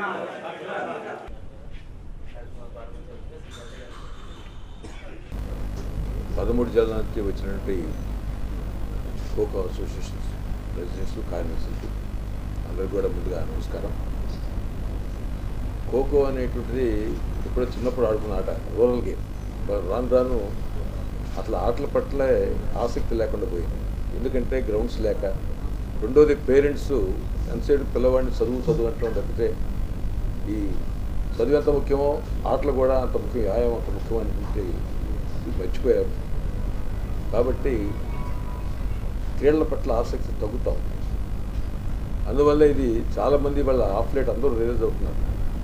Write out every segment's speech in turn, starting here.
పదమూడు జిల్లాల నుంచి వచ్చినటువంటి ఖోఖో అసోసియేషన్స్ ప్రెసిడెంట్స్ కార్యదర్శులు అందరికీ కూడా ముందుగా నమస్కారం ఖోఖో అనేటువంటిది ఇప్పుడు చిన్నప్పుడు ఆడుకున్న ఆట రూరల్ గేమ్ బ- రాను రాను అట్లా ఆటల పట్ల ఆసక్తి లేకుండా పోయింది ఎందుకంటే గ్రౌండ్స్ లేక రెండోది పేరెంట్స్ ఎంతసేపు పిల్లవాడిని చదువు చదువు అంటాం తప్పితే ఈ చదువు ఎంత ముఖ్యమో ఆటలు కూడా అంత ముఖ్యం వ్యాయామం అంత ముఖ్యం అనేటువంటి ఇది మర్చిపోయారు కాబట్టి క్రీడల పట్ల ఆసక్తి తగ్గుతాం అందువల్ల ఇది చాలామంది వాళ్ళ ఆఫ్లైట్ అందరూ రిలీజ్ అవుతున్నారు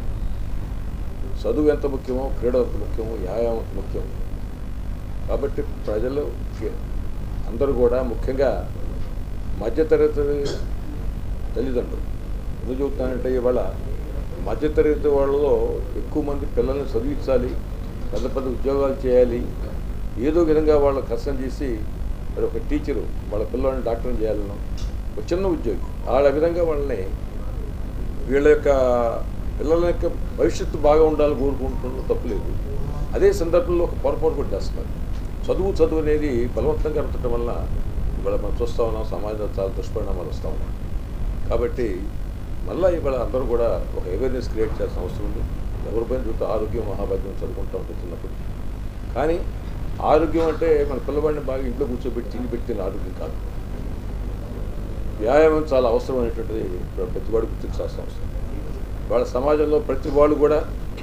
చదువు ఎంత ముఖ్యమో క్రీడ ఎంత ముఖ్యమో వ్యాయామం ఎంత ముఖ్యం కాబట్టి ప్రజలు కే- అందరూ కూడా ముఖ్యంగా మధ్యతరగతి తల్లిదండ్రులు ఎందుకు చెబుతానంటే ఇవాళ మధ్యతరగతి వాళ్ళలో ఎక్కువ మంది పిల్లల్ని చదివించాలి పెద్ద పెద్ద ఉద్యోగాలు చేయాలి ఏదో విధంగా వాళ్ళు కష్టం చేసి మరి ఒక టీచరు వాళ్ళ పిల్లల్ని డాక్టర్ని చేయాలను ఒక చిన్న ఉద్యోగి వాళ్ళ విధంగా వాళ్ళని వీళ్ళ యొక్క పిల్లల యొక్క భవిష్యత్తు బాగా ఉండాలని కోరుకుంటున్న తప్పులేదు అదే సందర్భంలో ఒక పొరపాటు కూడా చేస్తున్నారు చదువు చదువు అనేది బలవంతంగా పెట్టడం వల్ల ఇవాళ మనం చూస్తూ ఉన్నాం సమాజంలో చాలా దుష్పరిణామాలు వస్తూ ఉన్నాయి కాబట్టి మళ్ళీ ఇవాళ అందరూ కూడా ఒక అవేర్నెస్ క్రియేట్ చేయాల్సిన అవసరం ఉంది ఎవరిపైన చూస్తే ఆరోగ్యం మహాభాగ్యం చదువుకుంటూ ఉంటుంది చిన్నప్పుడు కానీ ఆరోగ్యం అంటే మన పిల్లవాడిని బాగా ఇంట్లో కూర్చోబెట్టి తిండి పెట్టిన ఆరోగ్యం కాదు వ్యాయామం చాలా అవసరమైనటువంటిది ఇప్పుడు ప్రతి వాడు గుర్తించాల్సిన అవసరం వాళ్ళ సమాజంలో ప్రతి వాళ్ళు కూడా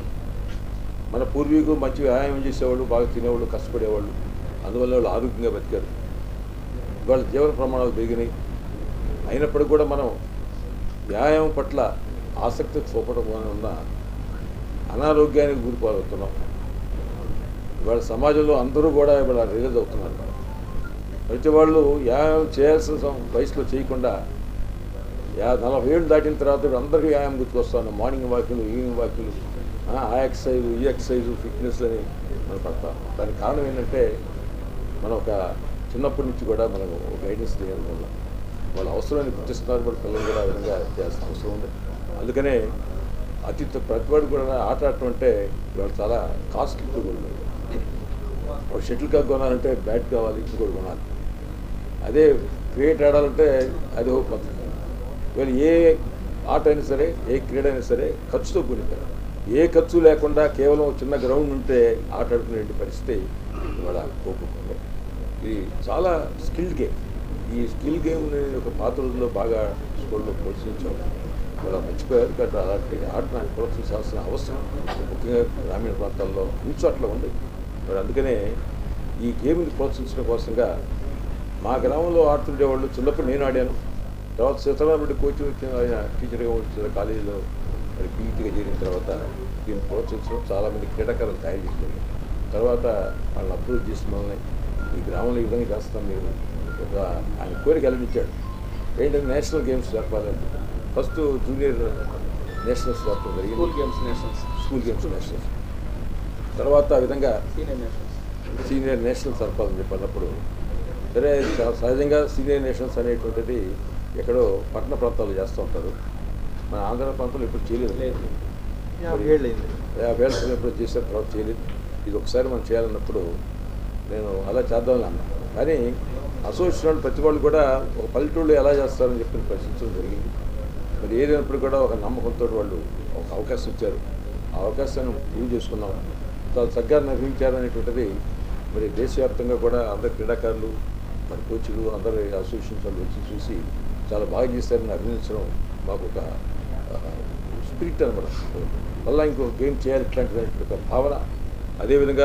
మన పూర్వీకులు మంచి వ్యాయామం చేసేవాళ్ళు బాగా తినేవాళ్ళు కష్టపడేవాళ్ళు అందువల్ల వాళ్ళు ఆరోగ్యంగా బతికారు వాళ్ళ జీవన ప్రమాణాలు పెరిగినాయి అయినప్పటికీ కూడా మనం వ్యాయామం పట్ల ఆసక్తి చూపడం వలన ఉన్న అనారోగ్యానికి గురిపాలవుతున్నాం ఇవాళ సమాజంలో అందరూ కూడా ఇవాళ రిలీజ్ అవుతున్నారు ప్రతి వాళ్ళు వ్యాయామం చేయాల్సిన సం- వయసులో చేయకుండా యా నలభై ఏళ్ళు దాటిన తర్వాత ఇప్పుడు అందరికీ వ్యాయామం గుర్తుకొస్తాను మార్నింగ్ వాకింగ్ ఈవినింగ్ వాకింగ్ ఆ ఎక్సర్సైజ్ ఈ ఎక్సర్సైజ్ ఫిట్నెస్ అని మనం పడతాం దానికి కారణం ఏంటంటే మనం ఒక చిన్నప్పటి నుంచి కూడా మనం గైడెన్స్ చేయడం వల్ల వాళ్ళ అవసరాన్ని గుర్తిస్తున్నారు కూడా పిల్లలు కూడా ఆ విధంగా చేయాల్సిన అవసరం ఉంది అందుకనే అతి త- ప్రతివాడు కూడా ఆట ఆడటం అంటే ఇవాళ చాలా కాస్ట్లీ కూడా ఒక షటిల్ కాక్ కొనాలంటే బ్యాట్ కావాలి ఇంకోటి కొనాలి అదే క్రికెట్ ఆడాలంటే అది ఒక పద్ధతి ఇవాళ ఏ ఆట అయినా సరే ఏ క్రీడ అయినా సరే ఖర్చుతో కూడింది ఏ ఖర్చు లేకుండా కేవలం ఒక చిన్న గ్రౌండ్ ఉంటే ఆట ఆడుకునే పరిస్థితి ఇవాళ కోరుకుంటుంది ఇది చాలా స్కిల్డ్ గేమ్ ఈ స్కిల్ గేమ్ని ఒక పాత రోజుల్లో బాగా స్కూల్లో ప్రోత్సహించాం ఇవాళ మర్చిపోయారు కాబట్టి అలాంటి ఆటను ప్రోత్సహించాల్సిన అవసరం ముఖ్యంగా గ్రామీణ ప్రాంతాల్లో అన్ని చోట్ల ఉంది మరి అందుకనే ఈ గేమ్ని ప్రోత్సహించడం కోసంగా మా గ్రామంలో ఆడుతుండేవాళ్ళు చిన్నప్పుడు నేను ఆడాను తర్వాత సీతారామరెడ్డి కోచ్ వచ్చిన ఆయన టీచర్గా వచ్చిన కాలేజీలో మరి పీఈటీగా చేరిన తర్వాత దీన్ని ప్రోత్సహించడం చాలామంది క్రీడాకారులు తయారు చేశారు తర్వాత వాళ్ళని అప్రూవ్ చేసిన వాళ్ళని ఈ గ్రామంలో ఈ విధంగా చేస్తాం మీరు ఒక ఆయన కోరిక వెళ్ళనిచ్చాడు ఏంటంటే నేషనల్ గేమ్స్ జరపాలని ఫస్ట్ జూనియర్ నేషనల్స్ జరపడం జరిగింది school games nationals school games nationals తర్వాత ఆ విధంగా senior nationals senior national sarpanch చెప్పినప్పుడు సరే స- సహజంగా సీనియర్ నేషనల్స్ అనేటువంటిది ఎక్కడో పట్టణ ప్రాంతాల్లో చేస్తూ ఉంటారు మన ఆంధ్ర ప్రాంతంలో ఎప్పుడు చేయలేదు లేదు మరి ఏళ్ళైంది యాభై ఏళ్ళ క్రితం ఎప్పుడు చేసిన తర్వాత చేయలేదు ఇది ఒకసారి మనం చేయాలన్నప్పుడు నేను అలా చేద్దామని అన్నా కానీ అసోసియేషన్ వాళ్ళు ప్రతి వాళ్ళు కూడా ఒక పల్లెటూళ్ళు ఎలా చేస్తారని చెప్పి ప్రశ్నించడం జరిగింది మరి ఏదైనప్పుడు కూడా ఒక నమ్మకంతో వాళ్ళు ఒక అవకాశం ఇచ్చారు ఆ అవకాశాన్ని యూజ్ చేసుకున్నాం చాలా చక్కగా నిర్వహించారనేటువంటిది మరి దేశవ్యాప్తంగా కూడా అందరు క్రీడాకారులు మరి కోచ్లు అందరు అసోసియేషన్స్ వాళ్ళు వచ్చి చూసి చాలా బాగా చేశారని అభినందించడం మాకు ఒక ఆ, స్పిరిట్ అనమాట మళ్ళీ ఇంకో గేమ్ చేయాలి ఇట్లాంటిది ఒక భావన అదేవిధంగా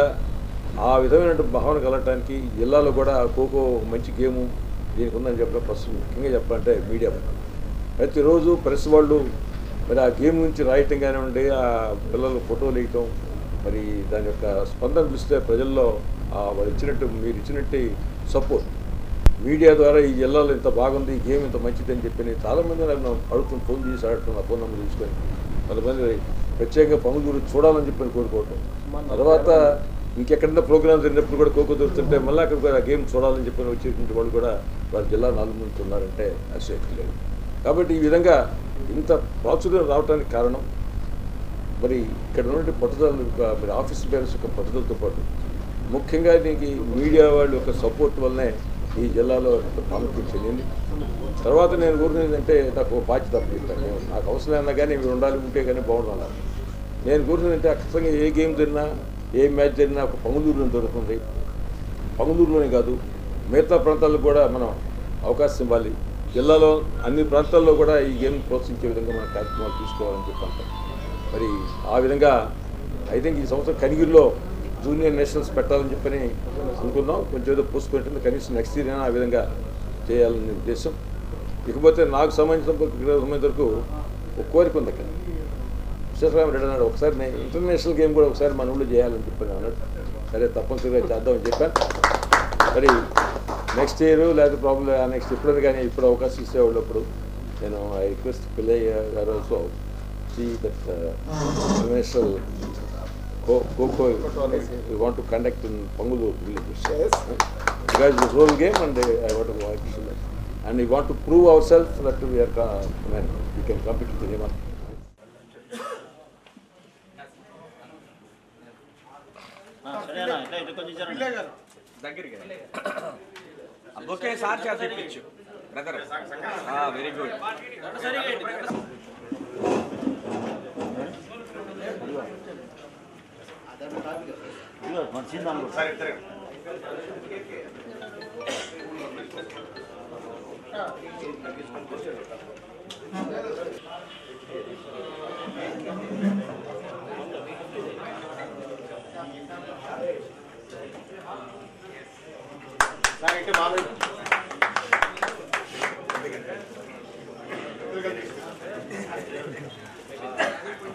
ఆ విధమైన భావన కలగటానికి ఈ జిల్లాలో కూడా ఖోఖో మంచి గేము దీనికి ఉందని చెప్పడం ప్రస్తుతం ముఖ్యంగా చెప్పాలంటే మీడియా ప్రతిరోజు ప్రెస్ వాళ్ళు మరి ఆ గేమ్ నుంచి రాయటం కానివ్వండి ఆ పిల్లలు ఫోటోలు వేయటం మరి దాని యొక్క స్పందన చూస్తే ప్రజల్లో ఆ వాళ్ళు ఇచ్చినట్టు మీరు ఇచ్చినట్టు సపోర్ట్ మీడియా ద్వారా ఈ జిల్లాలో ఇంత బాగుంది ఈ గేమ్ ఇంత మంచిది అని చెప్పి చాలామంది నన్ను అడుగుతున్న ఫోన్ చేసి అడగటం నా ఫోన్ నెంబర్ తీసుకొని కొంతమంది ప్రత్యేకంగా పనులు గురించి చూడాలని చెప్పి కోరుకోవటం తర్వాత ఇంకెక్కడైనా ప్రోగ్రామ్ జరిగినప్పుడు కూడా కోకో దొరుకుతుంటే మళ్ళీ అక్కడ కూడా ఆ గేమ్ చూడాలని చెప్పి వచ్చేటువంటి వాళ్ళు కూడా వాళ్ళ జిల్లా నాలుగు మంది ఉన్నారంటే అసలు లేదు కాబట్టి ఈ విధంగా ఇంత ప్రాచుర్యం రావడానికి కారణం మరి ఇక్కడ ఉన్నటువంటి పట్టుదల యొక్క మరి ఆఫీస్ బేరర్స్ యొక్క పట్టుదలతో పాటు ముఖ్యంగా దీనికి మీడియా వాళ్ళ యొక్క సపోర్ట్ వల్లనే ఈ జిల్లాలో ఇంత ప్రాముఖ్యం చెందింది తర్వాత నేను కోరుకునేది ఏంటంటే నాకు ఒక బాధ్యత అప్పగించాను నేను నాకు అవసరం అయినా కానీ మీరు ఉండాలి ఉంటే కానీ బాగుండాలి నేను కోరుకునేది అంటే ఖచ్చితంగా ఏ గేమ్ జరిగినా ఏ మ్యాచ్ జరిగినా ఒక పంగులూరులో దొరుకుతుంది పంగులూరులోనే కాదు మిగతా ప్రాంతాలకు కూడా మనం అవకాశం ఇవ్వాలి జిల్లాలో అన్ని ప్రాంతాల్లో కూడా ఈ గేమ్ ప్రోత్సహించే విధంగా మన కార్యక్రమాలు తీసుకోవాలని చెప్పంటాం మరి ఆ విధంగా ఐ థింక్ ఈ సంవత్సరం కనిగిరిలో జూనియర్ నేషనల్స్ పెట్టాలని చెప్పని అనుకున్నాం కొంచెం ఏదో పోస్ట్ కనీసం నెక్స్ట్ ఇయర్ అయినా ఆ విధంగా చేయాలనే ఉద్దేశం ఇకపోతే నాకు సంబంధించిన సంబంధించిన వరకు ఒక కోరిక ఉంది అక్కడ విశ్వేశ్వరామరెడ్డి అన్నాడు ఒకసారి నేను ఇంటర్నేషనల్ గేమ్ కూడా ఒకసారి మన ఊళ్ళో చేయాలని చెప్పని అన్నాడు సరే తప్పనిసరిగా చేద్దామని చెప్పాను మరి నెక్స్ట్ ఇయర్ లేదా ప్రాబ్లం నెక్స్ట్ ఎప్పుడైనా కానీ ఇప్పుడు అవకాశం ఇచ్చేవాళ్ళు అప్పుడు నేను I request Pillaiah garu also see that international kho kho you want to conduct in Pangulur villages because this whole game and uh, I want to watch it. and we want to prove ourselves that we are uh, I mean, we can compete with anyone. సరేనా ఇట్లా ఇటు కొంచెం జరగండి. దగ్గరికి ఒకేసారి చేత తెప్పించు brother very good ఇదిగో, మన సీన్ కూడా.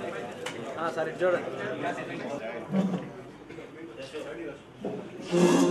సరే చూడండి